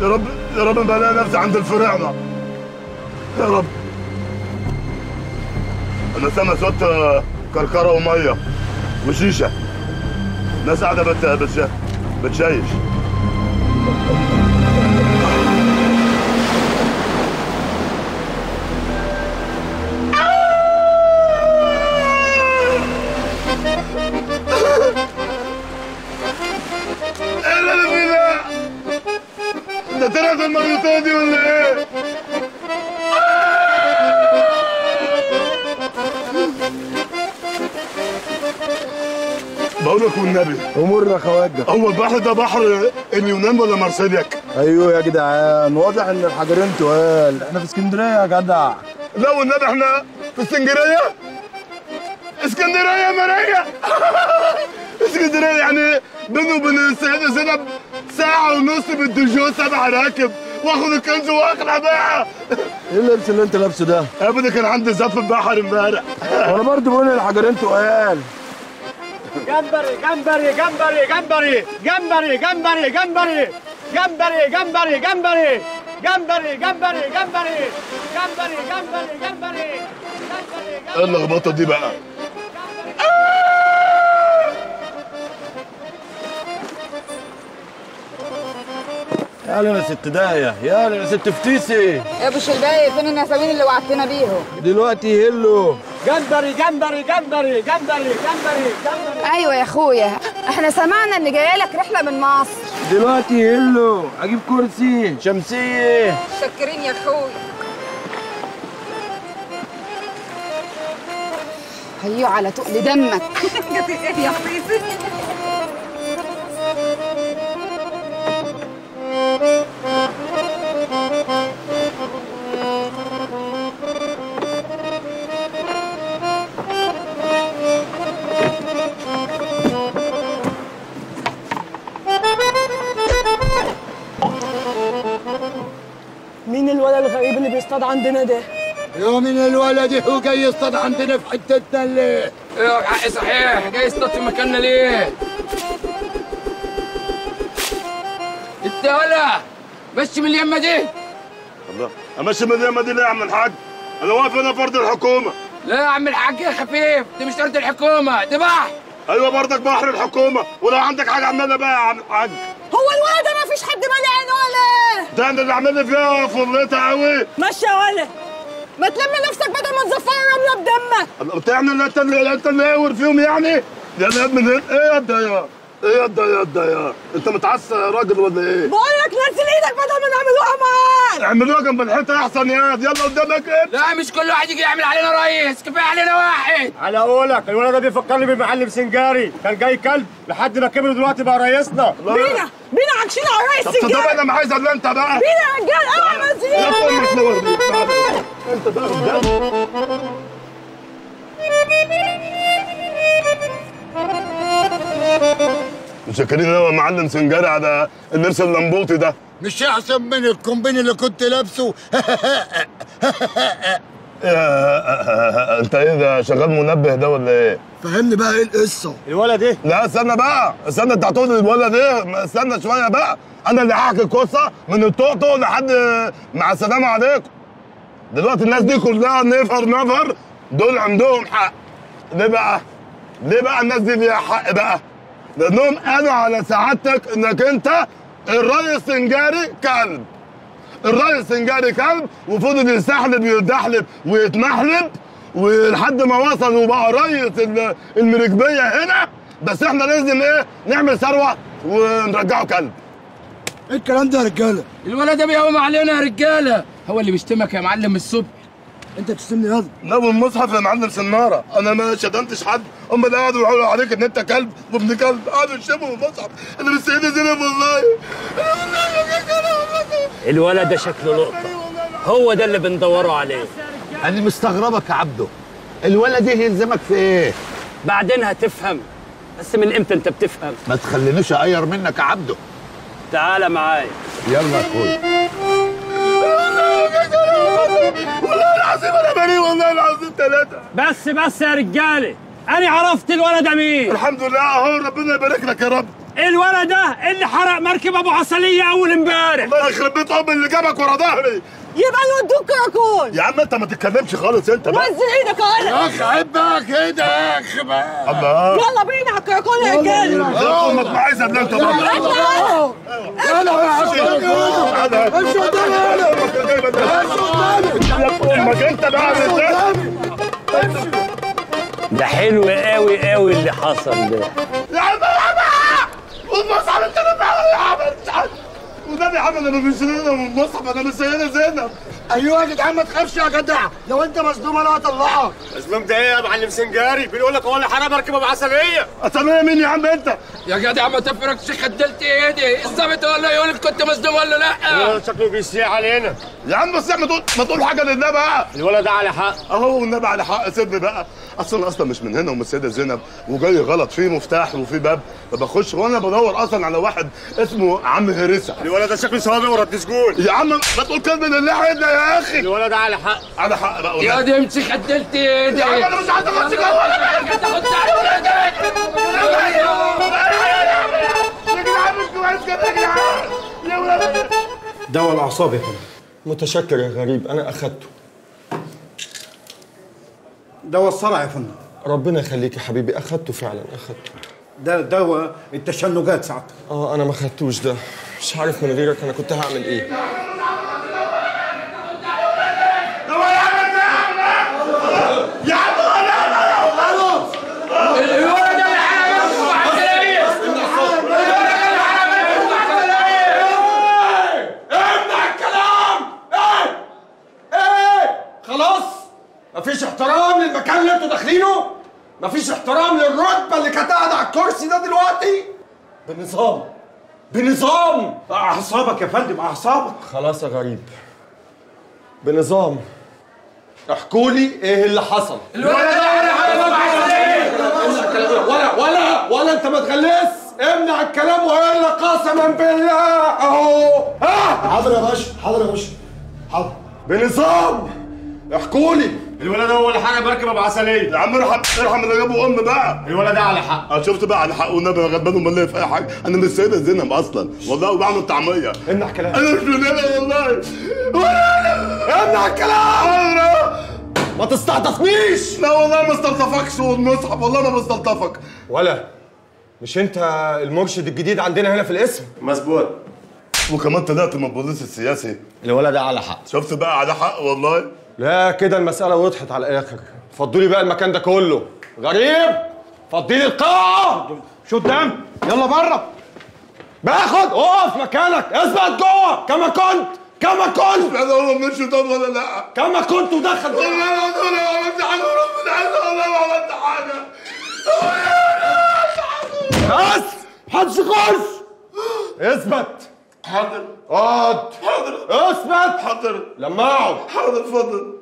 يا رب يا رب ما الاقي نفسي عند الفراعنه يا رب انا سامع صوت آه، كركره وميه وشيشه ناس قاعده بت بتش... بتشيش ايه اللي انا فيه ده؟ ده طلعت المريضة دي ولا ايه؟ بقول لك والنبي امور يا خواجه هو البحر ده بحر اليونان ولا مارسيلياك؟ ايوه يا جدعان واضح ان الحجرين تقال احنا في اسكندريه يا جدع لا والنبي احنا في اسكندريه اسكندريه ماريا اسكندريه يعني بيني وبين السيده زينب ساعه ونص بالدجو سبع راكب واخد الكنز واقلع بقى ايه اللبس اللي انت لابسه ده ابدا كان عندي زف البحر امبارح وانا برضه بقول الحجرين تقال جمبري جمبري جمبري جمبري جمبري جمبري جمبري جمبري جمبري جمبري جمبري جمبري جمبري جمبري جمبري جمبري ايه اللخبطه دي بقى يا يا ست دايه يا يا ست فتيسي يا ابو شلباي فين النساوين اللي وعدتنا بيهم دلوقتي هلو جمبري جمبري جمبري جمبري جمبري جمبري ايوه يا اخويا احنا سمعنا ان جايه لك رحله من مصر دلوقتي هلو اجيب كرسي شمسيه شكرين يا اخويا هيو على تقل دمك يا حبيبي مين الولد الغريب اللي بيصطاد عندنا ده؟ يوم من الولد هو جاي يصطاد عندنا في حتتنا اللي ايوه حقي صحيح جاي يصطاد في مكاننا ليه؟ انت ولا مشي من اليمه دي الله امشي من اليمه دي ليه يا عم الحاج انا واقف هنا فرد الحكومه لا يا عم الحاج يا خفيف دي مش ارض الحكومه دي بحر ايوه برضك بحر الحكومه ولو عندك حاجه اعملها بقى يا عم الحاج هو الولد ده ما فيش حد مالي عينه ولا ده انا اللي عامل لي فيها فرلتها قوي ماشي يا ولد ما تلم نفسك بدل ما تزفر الرمله بدمك بتعمل اللي انت اللي انت اللي قاور فيهم يعني يا لا من هنا ايه يا ده يا ايه يا ده يا ده يا انت متعصب يا راجل ولا ايه؟ بقول لك نزل ايدك بدل ما نعملوها معاك اعملوها جنب الحيطه احسن يا يلا قدامك ايه؟ لا مش كل واحد يجي يعمل علينا رئيس كفايه علينا واحد على قولك الولد ده بيفكرني بمعلم سنجاري كان جاي كلب لحد ما كبر دلوقتي بقى رئيسنا بينا بينا عاكشين على رئيس طب صدق السجاد انا ما عايز الا انت بقى بينا يا رجال اوعى نزل يا ايدك امك نور بيك. انت بقى قدام متشكرين قوي يا معلم سنجاري على اللبس اللمبوطي ده مش احسن من الكومبين اللي كنت لابسه يا- انت ايه ده شغال منبه ده ولا ايه؟ فهمني بقى ايه القصه الولد ايه لا استنى بقى استنى انت هتقول الولد ايه استنى شويه بقى انا اللي هحكي القصه من الطقطق لحد مع السلامه عليكم دلوقتي الناس دي كلها نفر نفر دول عندهم حق ليه بقى؟ ليه بقى الناس دي ليها حق بقى؟ لانهم قالوا على سعادتك انك انت الريس سنجاري كلب الريس سنجاري كلب وفضل يستحلب ويتدحلب ويتمحلب ولحد ما وصل وبقى ريس ال- المركبيه هنا بس احنا لازم ايه نعمل ثروه ونرجعه كلب ايه الكلام ده يا رجاله الولد ده بيقوم علينا يا رجاله هو اللي بيشتمك يا معلم من الصبح انت بتشتمني ياض لا والمصحف يا معلم سناره انا ما شتمتش حد هم اللي قعدوا يقولوا عليك ان انت كلب وابن كلب قعدوا يشتموا المصحف انا مش سيدي زينب والله أنا والله الولد ده شكله لقطه هو ده اللي بندوروا عليه انا مستغربك يا عبده الولد ايه يلزمك في ايه بعدين هتفهم بس من امتى انت بتفهم ما تخلينيش اغير منك يا عبده تعالى معايا يلا يا اخويا والله العظيم انا بريء والله العظيم ثلاثه بس بس يا رجاله انا عرفت الولد ده مين الحمد لله اهو ربنا يبارك لك يا رب الولد ده اللي حرق مركب ابو عسليه اول امبارح الله يخرب بيت ام اللي جابك ورا ظهري يبقى نودوك كراكون يا عم انت ما تتكلمش خالص انت بقى نزل ايدك على يا اخي عيب بقى كده يا اخي بقى الله يلا بينا على الكراكون يا رجاله امك ما عايزه ابنك انت برضه اطلعوا يلا يا عم امشي قدامي يلا امك انت بقى ده حلو قوي قوي اللي حصل ده يا عم يا عم والمصحف انت اللي بتعمل يا عم والنبي يا عم انا مش سيدنا والمصحف انا مش سيدنا زينب ايوه يا جدعان ما تخافش يا جدع لو انت مصدوم انا هطلعك اسلام ده ايه يا معلم سنجاري بيقول لك هو اللي حرق مركب ابو عسليه اسامي مين يا عم انت يا جدع ما تفرقش خدلت ايدي الظابط ولا يقول لك كنت مصدوم ولا لا شكله بيسيع علينا يا عم بس ما تقول ما تقول حاجه لله بقى الولد ده على حق اهو والنبي على حق سيبني بقى اصل انا اصلا مش من هنا ومن السيده زينب وجاي غلط في مفتاح وفي باب فبخش وانا بدور اصلا على واحد اسمه عم هرسه الولد ده شكله سوابق ورد سجون يا عم ما تقول كلمه لله عدنا يا اخي الولد ده على حق على حق بقى يا والنبي. دي امسك خدلت ايدي يا عم انا مش عايز اخش جوه يا جدع خد يا جدعان مش كويس كده يا جدعان يا ولاد دواء الاعصاب يا فندم متشكر يا غريب انا اخدته دواء الصرع يا فندم ربنا يخليك يا حبيبي اخدته فعلا اخدته ده دواء التشنجات ساعتها اه انا ما خدتوش ده مش عارف من غيرك انا كنت هعمل ايه يا عم الولد ده اللي حرق مركب ابو عسليه امنع الكلام ايه ايه خلاص مفيش احترام للمكان اللي انتوا داخلينه مفيش احترام للرتبه اللي كانت قاعده على الكرسي ده دلوقتي بنظام بنظام اعصابك يا فندم اعصابك خلاص يا غريب بنظام احكوا لي ايه اللي حصل الولد ده اللي حرق ابو عسليه ولا ولا ولا انت ما تغلس امنع الكلام والا قسما بالله اهو ها حاضر يا باشا حاضر يا باشا حاضر بنظام احكوا لي الولد ده هو اللي حرق مركب ابو عسليه يا عم ارحم ارحم اللي جابه ام بقى الولد ده على حق انا شفت بقى على حق والنبي انا غلبان وملي في اي حاجه انا مش سيده زينب اصلا والله وبعمل طعميه امنع كلام انا مش من هنا والله امنع الكلام ما تستعطفنيش لا والله ما استلطفكش والمصحف والله ما بستلطفك ولا مش انت المرشد الجديد عندنا هنا في الاسم مظبوط وكمان طلعت من البوليس السياسي الولد ده على حق شفت بقى على حق والله لا كده المسألة وضحت على الآخر فضوا لي بقى المكان ده كله غريب فضي لي القاعة شو قدام يلا بره باخد اقف مكانك اثبت جوه كما كنت كما كنت انا هو مش ده ولا لا كما كنت ودخل والله جوه انا ما عملت حاجه وربنا عز والله ما عملت حاجه بس محدش يخش اثبت حاضر اقعد حاضر اثبت حاضر لما اقعد حاضر اتفضل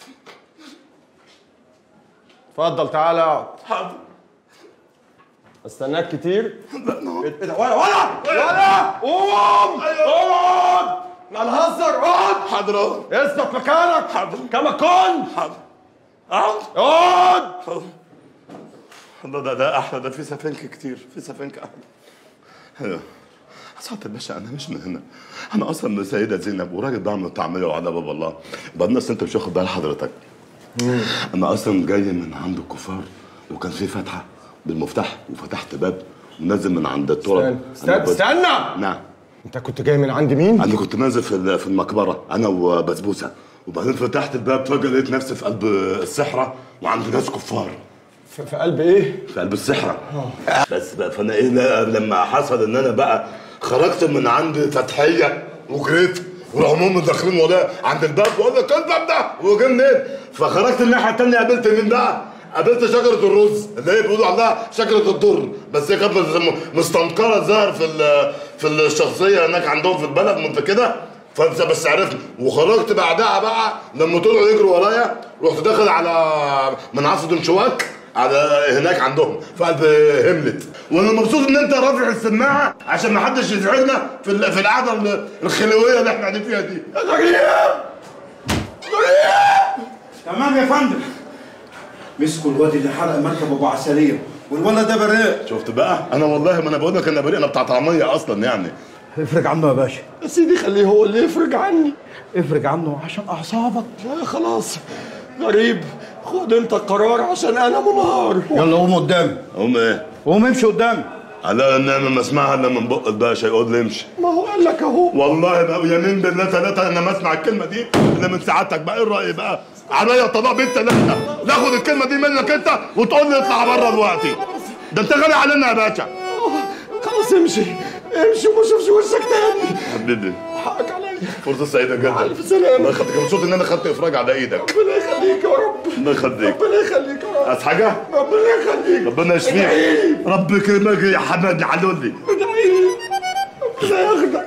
اتفضل تعالى اقعد حاضر استناك كتير لا نو. ايه ده ولا ولا ولا قوم اقعد ما نهزر اقعد حاضر اهو اثبت مكانك حاضر. كما كنت حاضر اقعد اقعد الله ده ده احلى ده في سفنك كتير في سفنك احلى ايوه سعادة الباشا انا مش من هنا انا اصلا من سيده زينب وراجل بعمل طعميه وعلى باب الله بعدين اصل انت مش واخد بال حضرتك انا اصلا جاي من عند الكفار وكان في فتحه بالمفتاح وفتحت باب ونازل من عند التراب استنى أنا استنى, كنت- استنى. نعم انت كنت جاي من عند مين؟ انا كنت نازل في ال- في المقبره انا وبسبوسه وبعدين فتحت الباب فجاه لقيت نفسي في قلب الصحراء وعند ناس كفار في في قلب ايه؟ في قلب الصحراء بس بقى فانا ايه لا- لما حصل ان انا بقى خرجت من عند فتحيه وجريت وراحوا هم داخلين ورايا عند الباب بقول لك إيه الباب ده هو جه منين؟ فخرجت الناحيه الثانيه قابلت مين بقى؟ قابلت شجره الرز اللي هي بيقولوا عليها شجره الضر بس هي كانت م- مستنقره الظاهر في ال- في الشخصيه هناك عندهم في البلد من كده فانت بس عرفت وخرجت بعدها بقى لما طلعوا يجروا ورايا رحت داخل على منعصة دنشواك على هناك عندهم في قلب هملت وانا مبسوط ان انت رافع السماعه عشان ما حدش يزعجنا في ال- في القعده ال- الخلويه اللي احنا قاعدين فيها دي غريب غريب تمام يا فندم مسكوا الواد اللي حرق مركب ابو عسليه والولد ده بريء شفت بقى انا والله ما انا بقول لك انا بريء انا بتاع طعميه اصلا يعني افرج عنه يا باشا يا سيدي خليه هو اللي يفرج عني افرج عنه عشان اعصابك لا خلاص غريب خد انت القرار عشان انا منهار يلا قوم قدامي هم ايه قوم امشي قدامي على النعمه ما اسمعها الا من بق الباشا يقول لي امشي ما هو قال لك اهو والله بقى يمين بالله ثلاثة أنا ما أسمع الكلمة دي إلا من سعادتك بقى إيه الرأي بقى؟ عليا طلاق بنت ثلاثة ناخد الكلمة دي منك أنت وتقول لي اطلع بره دلوقتي ده أنت غالي علينا يا باشا خلاص امشي امشي وما اشوفش وشك تاني حبيبي حقك عليا فرصة سعيدة جدا ألف سلامة. الله يخليك مبسوط إن أنا خدت إفراج على إيدك ربنا يخليك يا رب الله يخليك ربنا يخليك يا رب عايز حاجة؟ ربنا يخليك ربنا يشفيك ربك يا حمد علولي ادعي لي ربنا ياخدك